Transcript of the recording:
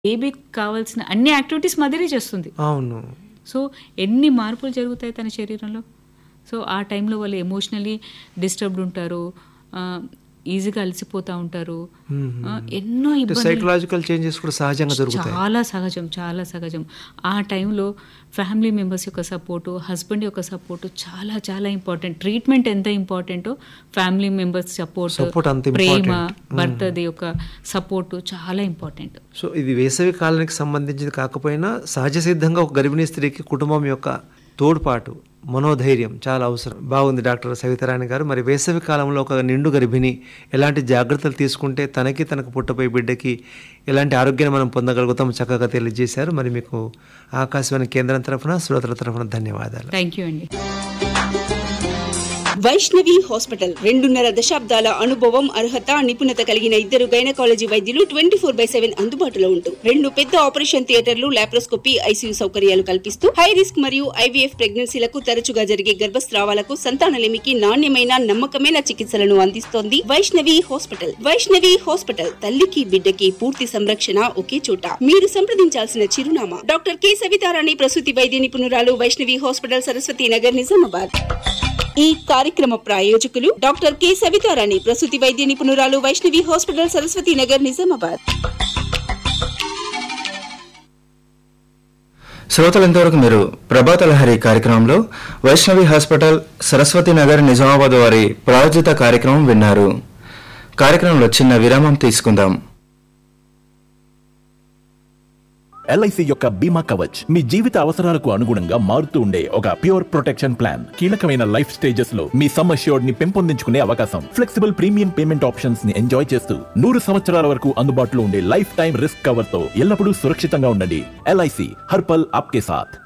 బేబీకి కావాల్సిన అన్ని యాక్టివిటీస్ మదరే చేస్తుంది అవును సో ఎన్ని మార్పులు జరుగుతాయి తన శరీరంలో సో ఆ టైంలో వాళ్ళు ఎమోషనలీ డిస్టర్బ్డ్ ఉంటారు ఆ, ఈజీగా అలసిపోతూ ఉంటారు ఆ, ఎన్నో ఇబ్బందులు సైకలాజికల్ చేంజెస్ కూడా సహజంగా జరుగుతాయి చాలా సహజం చాలా సహజం ఆ టైంలో ఫ్యామిలీ మెంబర్స్ యొక్క సపోర్టు హస్బెండ్ యొక్క సపోర్టు చాలా చాలా ఇంపార్టెంట్ ట్రీట్మెంట్ ఎంత ఇంపార్టెంటో ఫ్యామిలీ మెంబర్స్ సపోర్ట్ Support అంత ప్రేమ important. భర్తది యొక్క సపోర్టు చాలా ఇంపార్టెంట్ సో ఇది వేసవి కాలానికి సంబంధించింది కాకపోయినా సహజ సిద్ధంగా ఒక గర్భిణీ స్త్రీకి కుటుంబం యొక్క తోడ్పాటు మనోధైర్యం చాలా అవసరం బాగుంది డాక్టర్ సవితారాణి గారు మరి వేసవి కాలంలో ఒక నిండు గర్భిణి ఎలాంటి జాగ్రత్తలు తీసుకుంటే తనకి తనకు పుట్టపోయే బిడ్డకి ఎలాంటి ఆరోగ్యాన్ని మనం పొందగలుగుతాం చక్కగా తెలియజేశారు మరి మీకు ఆకాశవాణి కేంద్రం తరఫున శ్రోతల తరఫున ధన్యవాదాలు థ్యాంక్ యూ అండి వైష్ణవి హాస్పిటల్ రెండున్నర దశాబ్దాల అనుభవం అర్హత నిపుణత కలిగిన ఇద్దరు గైనకాలజీ వైద్యులు ట్వంటీ ఫోర్ బై సెవెన్ అందుబాటులో ఉంటూ రెండు పెద్ద ఆపరేషన్ థియేటర్లు లాప్రోస్కోపీ ఐసీయూ సౌకర్యాలు కల్పిస్తూ హై రిస్క్ మరియు ఐవీఎఫ్ ప్రెగ్నెన్సీలకు తరచుగా జరిగే గర్భస్రావాలకు సంతానలేమికి నాణ్యమైన నమ్మకమైన చికిత్సలను అందిస్తోంది వైష్ణవి హాస్పిటల్ వైష్ణవి హాస్పిటల్ తల్లికి బిడ్డకి పూర్తి సంరక్షణ ఒకే చోట మీరు సంప్రదించాల్సిన చిరునామా డాక్టర్ కె సవితారాణి ప్రసూతి వైద్య నిపుణురాలు వైష్ణవి హాస్పిటల్ సరస్వతి నగర్ నిజామాబాద్ ఈ కార్యక్రమ ప్రాయోజకులు డాక్టర్ కె సవితారాణి ప్రసూతి వైద్య నిపుణురాలు వైష్ణవి హాస్పిటల్ సరస్వతి నగర్ నిజామాబాద్ శ్రోతలు ఇంతవరకు మీరు ప్రభాత లహరి కార్యక్రమంలో వైష్ణవి హాస్పిటల్ సరస్వతి నగర్ నిజామాబాద్ వారి ప్రాయోజిత కార్యక్రమం విన్నారు కార్యక్రమంలో చిన్న విరామం తీసుకుందాం ఎల్ఐసి యొక్క బీమా కవచ్ మీ జీవిత అవసరాలకు అనుగుణంగా మారుతూ ఉండే ఒక ప్యూర్ ప్రొటెక్షన్ ప్లాన్ కీలకమైన లైఫ్ స్టేజెస్ లో మీ సమ్ అష్యూర్డ్ ని పెంపొందించుకునే అవకాశం ఫ్లెక్సిబుల్ ప్రీమియం పేమెంట్ ఆప్షన్స్ ని ఎంజాయ్ చేస్తూ నూరు సంవత్సరాల వరకు అందుబాటులో ఉండే లైఫ్ టైం రిస్క్ కవర్ తో ఎల్లప్పుడూ సురక్షితంగా ఉండండి ఎల్ఐసి హర్పల్ ఆప్కే సాథ్